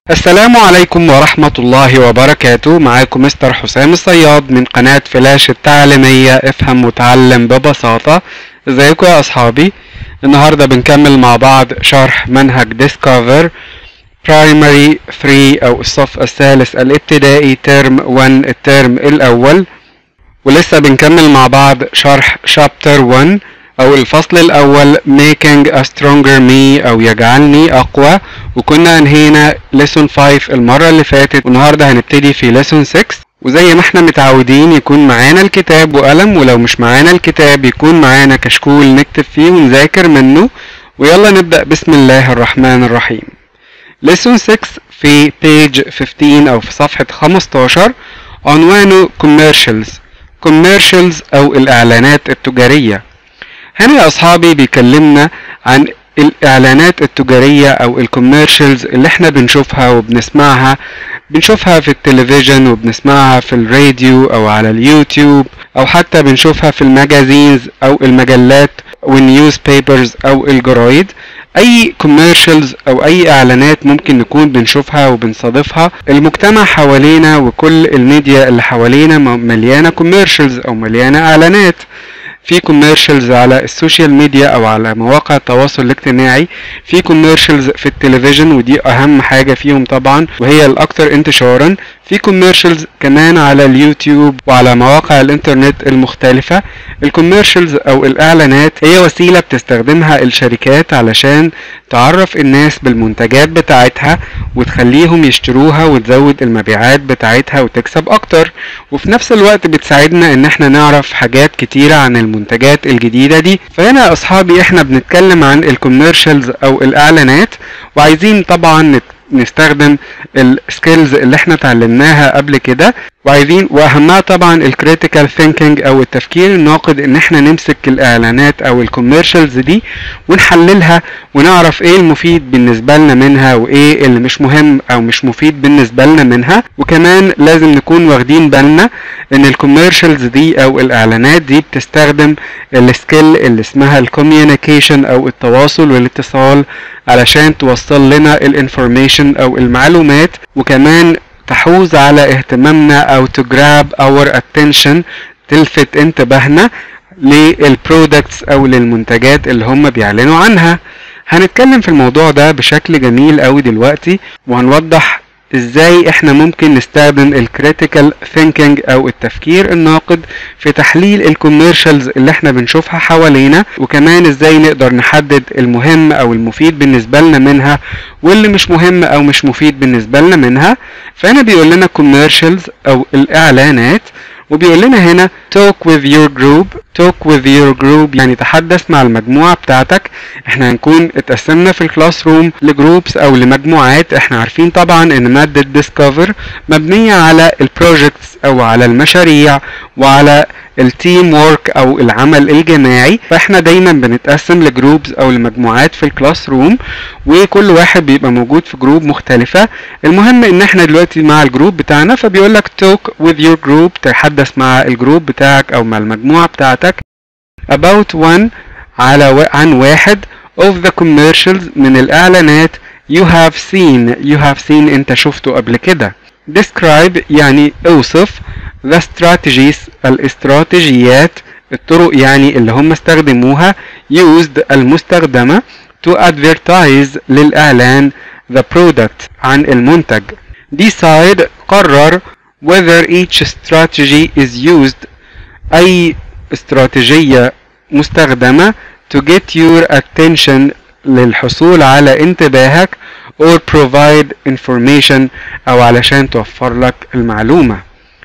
السلام عليكم ورحمة الله وبركاته معاكم مستر حسام الصياد من قناة فلاش التعليمية افهم وتعلم ببساطة ازيكم يا اصحابي النهاردة بنكمل مع بعض شرح منهج Discover Primary 3 او الصف الثالث الابتدائي ترم 1 الترم الاول ولسه بنكمل مع بعض شرح Chapter 1 او الفصل الاول making a stronger me او يجعلني اقوى وكنا انهينا lesson 5 المرة اللي فاتت والنهاردة هنبتدي في lesson 6 وزي ما احنا متعودين يكون معانا الكتاب وقلم ولو مش معانا الكتاب يكون معانا كشكول نكتب فيه ونذاكر منه ويلا نبدأ بسم الله الرحمن الرحيم lesson 6 في page 15 او في صفحة 15 عنوانه commercials commercials او الاعلانات التجارية هنا يا اصحابي بيكلمنا عن الاعلانات التجارية او الكوميرشلز اللي احنا بنشوفها وبنسمعها بنشوفها في التلفزيون وبنسمعها في الراديو او على اليوتيوب او حتى بنشوفها في المجازينز او المجلات والنيوز بيبرز او الجرايد اي كوميرشلز او اي اعلانات ممكن نكون بنشوفها وبنصادفها المجتمع حوالينا وكل الميديا اللي حوالينا مليانه كوميرشلز او مليانه اعلانات في كوميرشلز على السوشيال ميديا او على مواقع التواصل الاجتماعي في كوميرشلز في التلفزيون ودي اهم حاجه فيهم طبعا وهي الاكثر انتشارا في كوميرشلز كمان على اليوتيوب وعلى مواقع الانترنت المختلفه الكوميرشلز او الاعلانات هي وسيله بتستخدمها الشركات علشان تعرف الناس بالمنتجات بتاعتها وتخليهم يشتروها وتزود المبيعات بتاعتها وتكسب اكتر وفي نفس الوقت بتساعدنا ان احنا نعرف حاجات كتيرة عن المنتجات الجديدة دي فهنا يا اصحابي احنا بنتكلم عن الكوميرشلز او الاعلانات وعايزين طبعا نستخدم السكيلز اللي احنا اتعلمناها قبل كده وعايزين واهمها طبعا الكريتيكال ثينكينج او التفكير الناقد ان احنا نمسك الاعلانات او الكوميرشلز دي ونحللها ونعرف ايه المفيد بالنسبه لنا منها وايه اللي مش مهم او مش مفيد بالنسبه لنا منها وكمان لازم نكون واخدين بالنا ان الكوميرشلز دي او الاعلانات دي بتستخدم السكيل اللي اسمها الكوميونيكيشن او التواصل والاتصال علشان توصل لنا الانفورميشن او المعلومات وكمان تحوز على اهتمامنا او to grab our attention تلفت انتباهنا للبرودكتس او للمنتجات اللي هم بيعلنوا عنها هنتكلم في الموضوع ده بشكل جميل قوي دلوقتي وهنوضح ازاي احنا ممكن نستخدم الكريتيكال ثينكينج او التفكير الناقد في تحليل الكوميرشلز اللي احنا بنشوفها حوالينا وكمان ازاي نقدر نحدد المهم او المفيد بالنسبه لنا منها واللي مش مهم او مش مفيد بالنسبه لنا منها فهنا بيقول لنا كوميرشلز او الاعلانات وبيقول لنا هنا talk with your group talk with your group يعني تحدث مع المجموعة بتاعتك احنا هنكون اتقسمنا في الكلاس روم لجروبس او لمجموعات احنا عارفين طبعا ان مادة discover مبنية على البروجكتس او على المشاريع وعلى التيم وورك او العمل الجماعي فاحنا دايما بنتقسم لجروبز او لمجموعات في الكلاس روم وكل واحد بيبقى موجود في جروب مختلفة المهم ان احنا دلوقتي مع الجروب بتاعنا فبيقول لك talk with your group تحدث مع الجروب بتاعك او مع المجموعة بتاعتك about one على و... عن واحد of the commercials من الاعلانات you have seen you have seen انت شفته قبل كده describe يعني اوصف the strategies الاستراتيجيات الطرق يعني اللي هم استخدموها used المستخدمة to advertise للإعلان the product عن المنتج decide قرر whether each strategy is used أي استراتيجية مستخدمة to get your attention للحصول على انتباهك or provide information أو علشان توفر لك المعلومة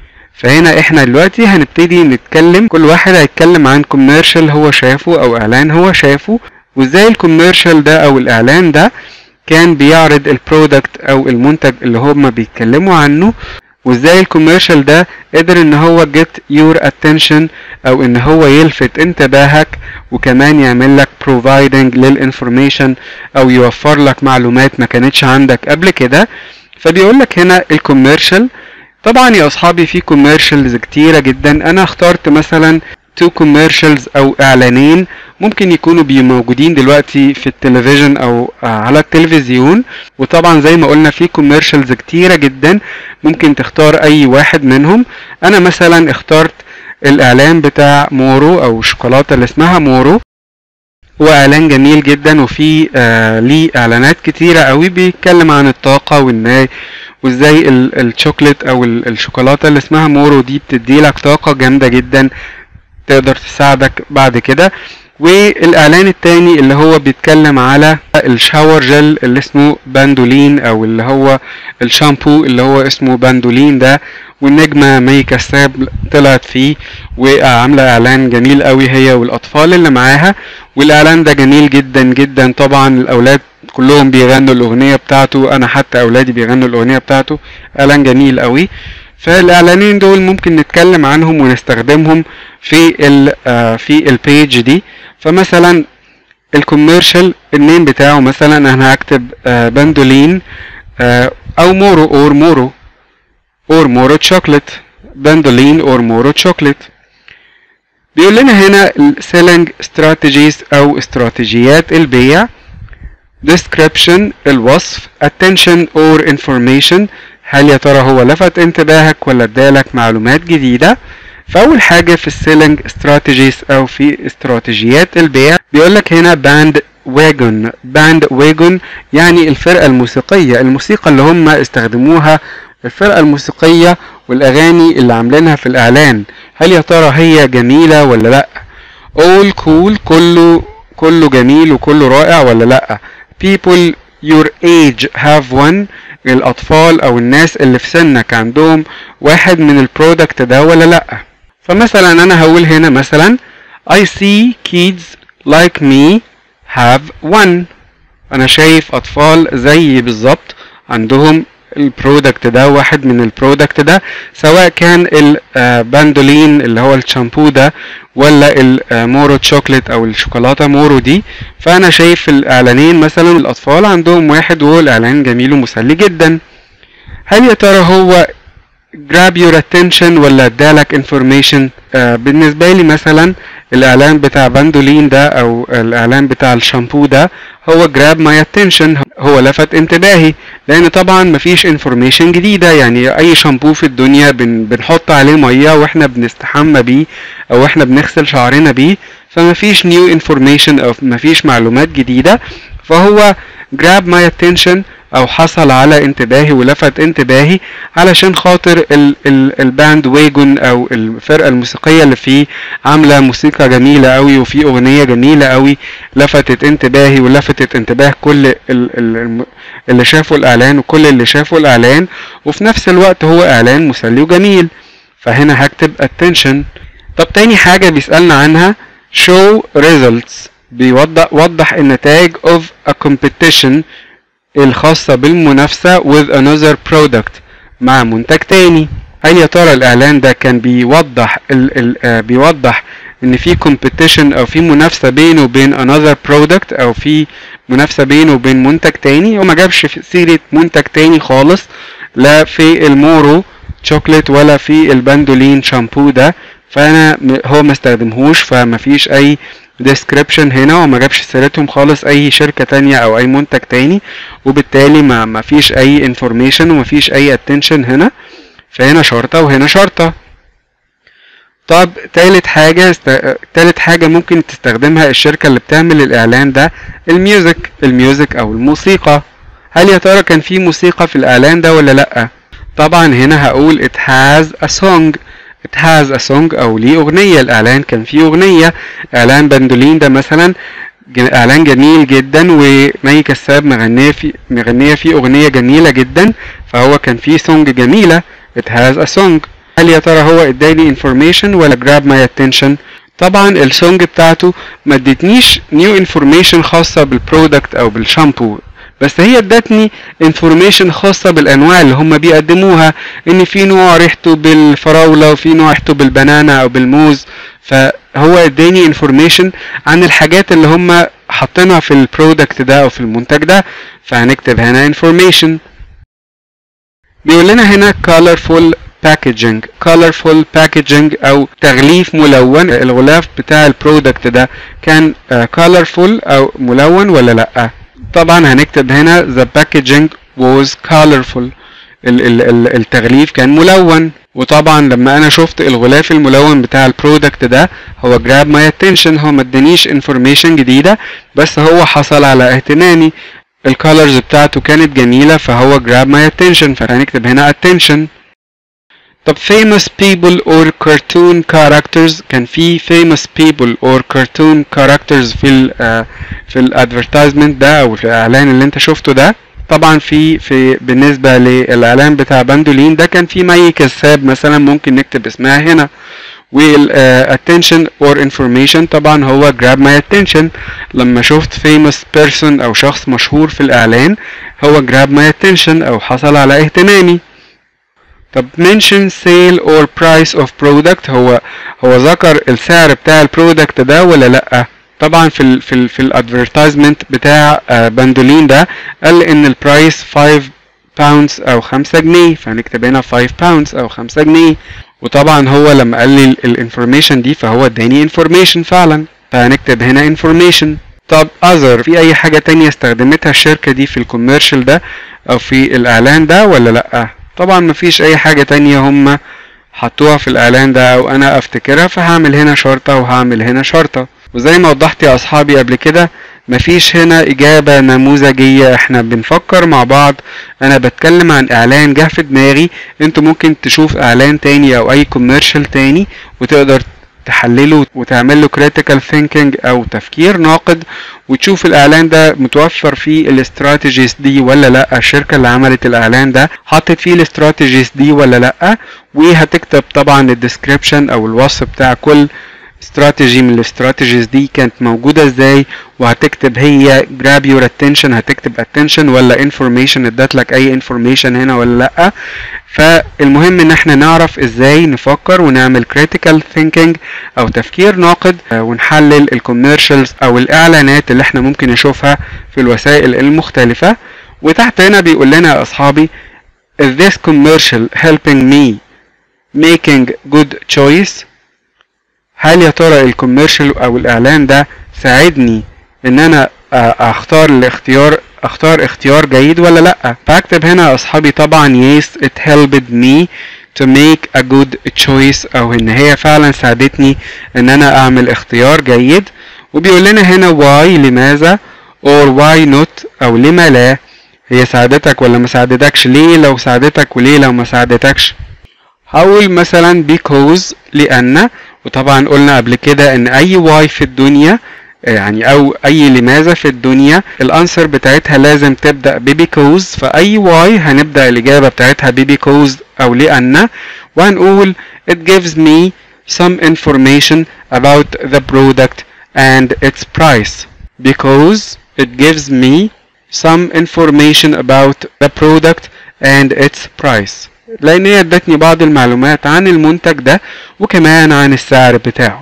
فهنا احنا دلوقتي هنبتدي نتكلم كل واحد هيتكلم عن كوميرشال هو شافه او اعلان هو شافه وازاي الكوميرشال ده او الاعلان ده كان بيعرض البرودكت او المنتج اللي هما بيتكلموا عنه وازاي الكوميرشال ده قدر ان هو get your attention او ان هو يلفت انتباهك وكمان يعمل لك providing للانفورميشن او يوفر لك معلومات ما كانتش عندك قبل كده فبيقول لك هنا الكوميرشال طبعا يا اصحابي في كوميرشلز كتيرة جدا انا اخترت مثلا تو كوميرشلز او اعلانين ممكن يكونوا بي موجودين دلوقتي في التلفزيون او على التلفزيون وطبعا زي ما قلنا في كوميرشالز كتيره جدا ممكن تختار اي واحد منهم انا مثلا اخترت الاعلان بتاع مورو او الشوكولاته اللي اسمها مورو واعلان جميل جدا وفي آه ليه اعلانات كتيره قوي بيتكلم عن الطاقه والناي وازاي الشوكليت او الشوكولاته اللي اسمها مورو دي بتدي لك طاقه جامده جدا تقدر تساعدك بعد كده والاعلان التاني اللي هو بيتكلم على الشاور جل اللي اسمه باندولين او اللي هو الشامبو اللي هو اسمه باندولين ده والنجمه مي كساب طلعت فيه وعامله اعلان جميل قوي هي والاطفال اللي معاها والاعلان ده جميل جدا جدا طبعا الاولاد كلهم بيغنوا الاغنيه بتاعته انا حتى اولادي بيغنوا الاغنيه بتاعته اعلان جميل قوي فالاعلانين دول ممكن نتكلم عنهم ونستخدمهم في ال في البيج دي فمثلا الكوميرشال النيم بتاعه مثلا انا هكتب باندولين او مورو اور مورو اور مورو تشوكلت باندولين اور مورو تشوكلت بيقول لنا هنا selling strategies او استراتيجيات البيع description الوصف attention or information هل يا ترى هو لفت انتباهك ولا ادالك معلومات جديدة فأول حاجة في السيلينج استراتيجيز أو في استراتيجيات البيع بيقولك هنا باند واجون باند واجون يعني الفرقة الموسيقية الموسيقى اللي هم استخدموها الفرقة الموسيقية والأغاني اللي عاملينها في الإعلان هل يا ترى هي جميلة ولا لأ all cool كله كله جميل وكله رائع ولا لأ people your age have one الأطفال أو الناس اللي في سنك عندهم واحد من البرودكت ده ولا لأ فمثلا أنا هقول هنا مثلا I see kids like me have one أنا شايف أطفال زيي بالظبط عندهم البرودكت ده واحد من البرودكت ده سواء كان الباندولين اللي هو الشامبو ده ولا المورو تشوكلت او الشوكولاته مورو دي فانا شايف في الاعلانين مثلا الاطفال عندهم واحد وهو الاعلان جميل ومسلي جدا هل يا ترى هو grab your attention ولا ادالك information آه بالنسبه لي مثلا الاعلان بتاع باندولين ده او الاعلان بتاع الشامبو ده هو grab my attention هو لفت انتباهي لان طبعا مفيش information جديده يعني اي شامبو في الدنيا بن بنحط عليه ميه واحنا بنستحمى بيه او احنا بنغسل شعرنا بيه فمفيش new information او مفيش معلومات جديده فهو grab my attention او حصل على انتباهي ولفت انتباهي علشان خاطر ال ال الباند ويجون او الفرقه الموسيقيه اللي فيه عامله موسيقى جميله قوي وفي اغنيه جميله قوي لفتت انتباهي ولفتت انتباه كل ال ال اللي شافوا الاعلان وكل اللي شافوا الاعلان وفي نفس الوقت هو اعلان مسلي وجميل فهنا هكتب attention طب تاني حاجه بيسالنا عنها show results بيوضح وضح النتائج of a competition الخاصة بالمنافسة with another product مع منتج تاني هل يا ترى الإعلان ده كان بيوضح ال ال آه بيوضح إن في competition أو في منافسة بينه وبين another product أو في منافسة بينه وبين منتج تاني وما جابش في سيرة منتج تاني خالص لا في المورو شوكليت ولا في الباندولين شامبو ده فأنا هو ما استخدمهوش فما فيش أي description هنا وما جابش سيرتهم خالص اي شركة تانية او اي منتج تاني وبالتالي ما ما فيش اي information وما فيش اي attention هنا فهنا شرطة وهنا شرطة طب تالت حاجة است... تالت حاجة ممكن تستخدمها الشركة اللي بتعمل الإعلان ده الميوزك الميوزك أو الموسيقى هل يا ترى كان في موسيقى في الإعلان ده ولا لأ؟ طبعا هنا هقول it has a song it has a song او ليه اغنية الاعلان كان فيه اغنية اعلان باندولين ده مثلا اعلان جميل جدا ومي كساب مغنية في مغنية فيه اغنية جميلة جدا فهو كان فيه سونج جميلة it has a song هل يا ترى هو اداني information ولا grab my attention طبعا السونج بتاعته ما ادتنيش نيو انفورميشن خاصة بالبرودكت او بالشامبو بس هي ادتني انفورميشن خاصة بالانواع اللي هم بيقدموها ان في نوع ريحته بالفراولة وفي نوع ريحته بالبنانا او بالموز فهو اداني انفورميشن عن الحاجات اللي هم حاطينها في البرودكت ده او في المنتج ده فهنكتب هنا انفورميشن بيقول لنا هنا colorful packaging colorful packaging او تغليف ملون الغلاف بتاع البرودكت ده كان uh, colorful او ملون ولا لا طبعا هنكتب هنا the packaging was colorful ال ال ال التغليف كان ملون وطبعا لما انا شفت الغلاف الملون بتاع البرودكت ده هو جراب ماي اتنشن هو ما ادانيش انفورميشن جديده بس هو حصل على اهتمامي الكالرز بتاعته كانت جميله فهو جراب ماي اتنشن فهنكتب هنا attention طب famous people or cartoon characters كان في famous people or cartoon characters في ال uh, في الادفرتايزمنت ده او في الاعلان اللي انت شفته ده طبعا في في بالنسبه للاعلان بتاع باندولين ده كان في مي كساب مثلا ممكن نكتب اسمها هنا وال uh, attention or information طبعا هو grab my attention لما شفت famous person او شخص مشهور في الاعلان هو grab my attention او حصل على اهتمامي طب mention sale or price of product هو هو ذكر السعر بتاع البرودكت ده ولا لا طبعا في ال في ال في الادفرتايزمنت بتاع باندولين ده قال ان البرايس 5 باوندز او 5 جنيه فهنكتب هنا 5 باوندز او 5 جنيه وطبعا هو لما قال لي الانفورميشن دي فهو اداني انفورميشن فعلا فهنكتب هنا انفورميشن طب اذر في اي حاجة تانية استخدمتها الشركة دي في الكوميرشال ده او في الاعلان ده ولا لا طبعا مفيش اي حاجة تانية هم حطوها في الاعلان ده او انا افتكرها فهعمل هنا شرطة وهعمل هنا شرطة وزي ما وضحت يا اصحابي قبل كده مفيش هنا اجابة نموذجية احنا بنفكر مع بعض انا بتكلم عن اعلان جه في دماغي انتوا ممكن تشوف اعلان تاني او اي كوميرشال تاني وتقدر تحلله وتعمل له critical thinking او تفكير ناقد وتشوف الاعلان ده متوفر فيه الاستراتيجيز دي ولا لا الشركه اللي عملت الاعلان ده حطت فيه الاستراتيجيز دي ولا لا وهتكتب طبعا الديسكريبشن او الوصف بتاع كل استراتيجي من الاستراتيجيز دي كانت موجودة ازاي وهتكتب هي grab your attention هتكتب attention ولا information ادت لك اي information هنا ولا لا فالمهم ان احنا نعرف ازاي نفكر ونعمل critical thinking او تفكير ناقد ونحلل الكوميرشالز او الاعلانات اللي احنا ممكن نشوفها في الوسائل المختلفة وتحت هنا بيقول لنا يا اصحابي is this commercial helping me making good choice هل يا ترى الكوميرشال او الاعلان ده ساعدني ان انا اختار الاختيار اختار اختيار جيد ولا لا فاكتب هنا يا اصحابي طبعا yes it helped me to make a good choice او ان هي فعلا ساعدتني ان انا اعمل اختيار جيد وبيقول لنا هنا why لماذا or why not او لما لا هي ساعدتك ولا ما ساعدتكش ليه لو ساعدتك وليه لو ما ساعدتكش هقول مثلا because لان وطبعا قلنا قبل كده ان اي واي في الدنيا يعني او اي لماذا في الدنيا الانسر بتاعتها لازم تبدا ببيكوز فاي واي هنبدا الاجابه بتاعتها ببيكوز او لان وهنقول it gives me some information about the product and its price because it gives me some information about the product and its price لان هي ادتني بعض المعلومات عن المنتج ده وكمان عن السعر بتاعه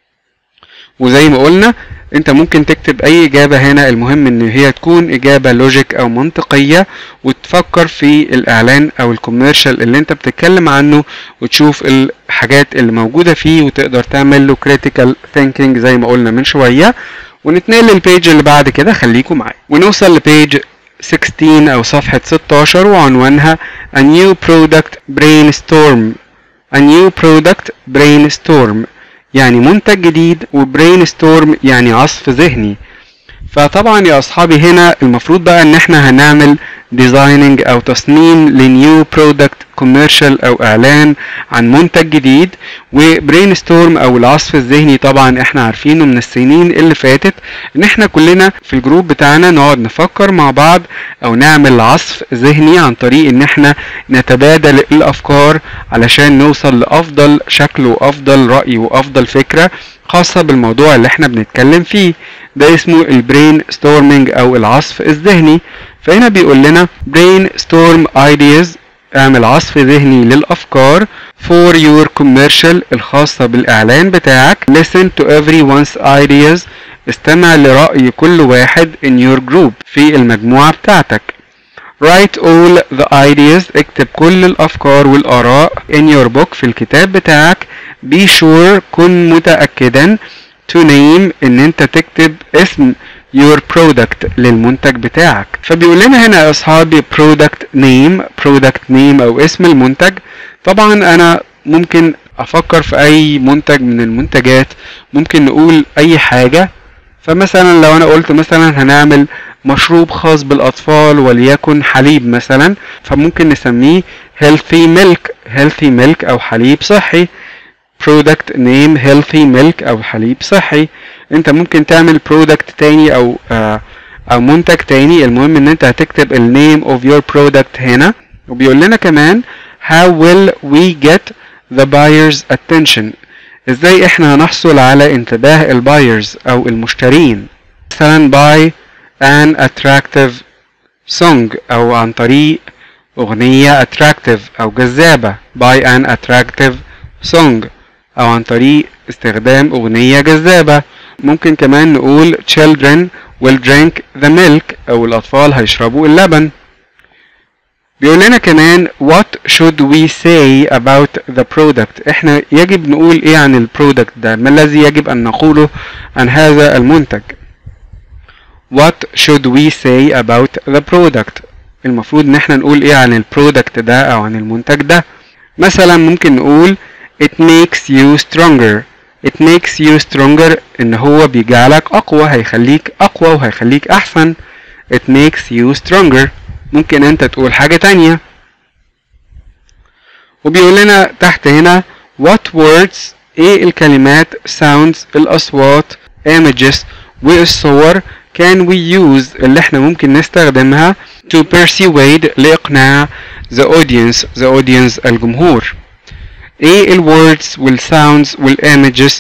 وزي ما قلنا انت ممكن تكتب اي اجابة هنا المهم ان هي تكون اجابة لوجيك او منطقية وتفكر في الاعلان او الكوميرشال اللي انت بتتكلم عنه وتشوف الحاجات اللي موجودة فيه وتقدر تعمل له critical thinking زي ما قلنا من شوية ونتنقل للبيج اللي بعد كده خليكم معايا ونوصل لبيج 16 أو صفحة 16 وعنوانها A New Product Brainstorm A New Product Brainstorm يعني منتج جديد وبرين يعني عصف ذهني فطبعا يا أصحابي هنا المفروض بقى إن احنا هنعمل ديزايننج أو تصميم لنيو برودكت كوميرشال أو إعلان عن منتج جديد وبرين ستورم أو العصف الذهني طبعا احنا عارفينه من السنين اللي فاتت إن احنا كلنا في الجروب بتاعنا نقعد نفكر مع بعض أو نعمل عصف ذهني عن طريق إن احنا نتبادل الأفكار علشان نوصل لأفضل شكل وأفضل رأي وأفضل فكرة خاصة بالموضوع اللي احنا بنتكلم فيه ده اسمه البرين ستورمنج او العصف الذهني فهنا بيقول لنا brain storm ideas اعمل عصف ذهني للأفكار for your commercial الخاصة بالإعلان بتاعك listen to everyone's ideas استمع لرأي كل واحد in your group في المجموعة بتاعتك write all the ideas اكتب كل الأفكار والآراء in your book في الكتاب بتاعك be sure كن متأكدا to name ان انت تكتب اسم your product للمنتج بتاعك فبيقول لنا هنا يا اصحابي product name product name او اسم المنتج طبعا انا ممكن افكر في اي منتج من المنتجات ممكن نقول اي حاجة فمثلا لو انا قلت مثلا هنعمل مشروب خاص بالاطفال وليكن حليب مثلا فممكن نسميه healthy milk healthy milk او حليب صحي product name healthy milk او حليب صحي انت ممكن تعمل product تاني او آه او منتج تاني المهم ان انت هتكتب ال name of your product هنا وبيقول لنا كمان how will we get the buyer's attention ازاي احنا هنحصل على انتباه البايرز او المشترين مثلا by an attractive song او عن طريق اغنية attractive او جذابة by an attractive song او عن طريق استخدام اغنية جذابة ممكن كمان نقول children will drink the milk او الاطفال هيشربوا اللبن بيقول لنا كمان what should we say about the product احنا يجب نقول ايه عن البرودكت ده ما الذي يجب ان نقوله عن هذا المنتج what should we say about the product المفروض ان احنا نقول ايه عن البرودكت ده او عن المنتج ده مثلا ممكن نقول it makes you stronger it makes you stronger ان هو بيجعلك اقوى هيخليك اقوى وهيخليك احسن it makes you stronger ممكن انت تقول حاجة تانية وبيقول لنا تحت هنا what words ايه الكلمات sounds الاصوات images والصور can we use اللي احنا ممكن نستخدمها to persuade لإقناع the audience the audience الجمهور ايه ال words وال sounds وال images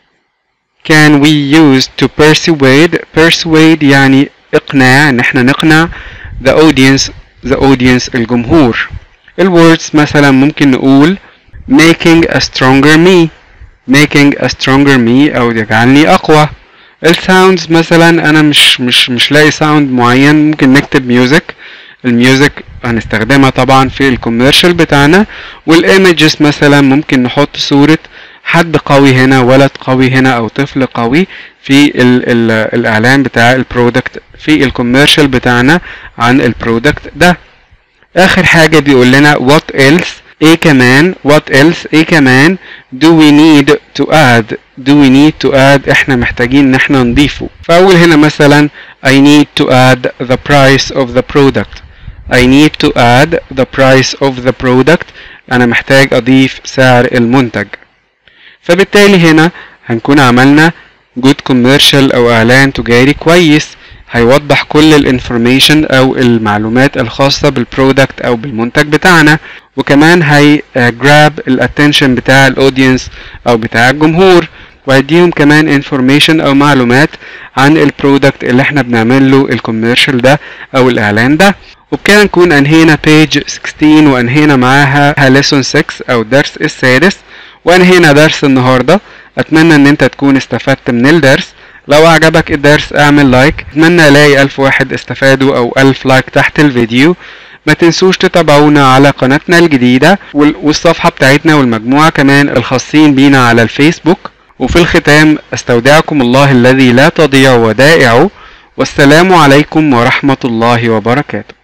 can we use to persuade persuade يعني إقناع ان احنا نقنع the audience the audience الجمهور ال words مثلا ممكن نقول making a stronger me making a stronger me او يجعلني اقوى الساوندز مثلا انا مش مش مش لاقي ساوند معين ممكن نكتب ميوزك الميوزك هنستخدمها طبعا في الكوميرشال بتاعنا والايمجز مثلا ممكن نحط صورة حد قوي هنا ولد قوي هنا او طفل قوي في ال ال الاعلان بتاع البرودكت في الكوميرشال بتاعنا عن البرودكت ده اخر حاجة بيقول لنا what else ايه كمان what else ايه كمان do we need to add do we need to add احنا محتاجين ان احنا نضيفه فاول هنا مثلا I need to add the price of the product I need to add the price of the product انا محتاج اضيف سعر المنتج فبالتالي هنا هنكون عملنا good commercial او اعلان تجاري كويس هيوضح كل الانفورميشن او المعلومات الخاصة بالبرودكت او بالمنتج بتاعنا وكمان هي جراب الاتنشن بتاع الاودينس او بتاع الجمهور وهيديهم كمان انفورميشن او معلومات عن البرودكت اللي احنا بنعمل له الكوميرشال ده او الاعلان ده وبكده نكون انهينا بيج 16 وانهينا معاها ليسون 6 او الدرس السادس وانهينا درس النهارده اتمنى ان انت تكون استفدت من الدرس لو اعجبك الدرس اعمل لايك اتمنى الاقي الف واحد استفادوا او الف لايك تحت الفيديو ما تنسوش تتابعونا على قناتنا الجديدة والصفحة بتاعتنا والمجموعة كمان الخاصين بينا على الفيسبوك وفي الختام استودعكم الله الذي لا تضيع ودائعه والسلام عليكم ورحمة الله وبركاته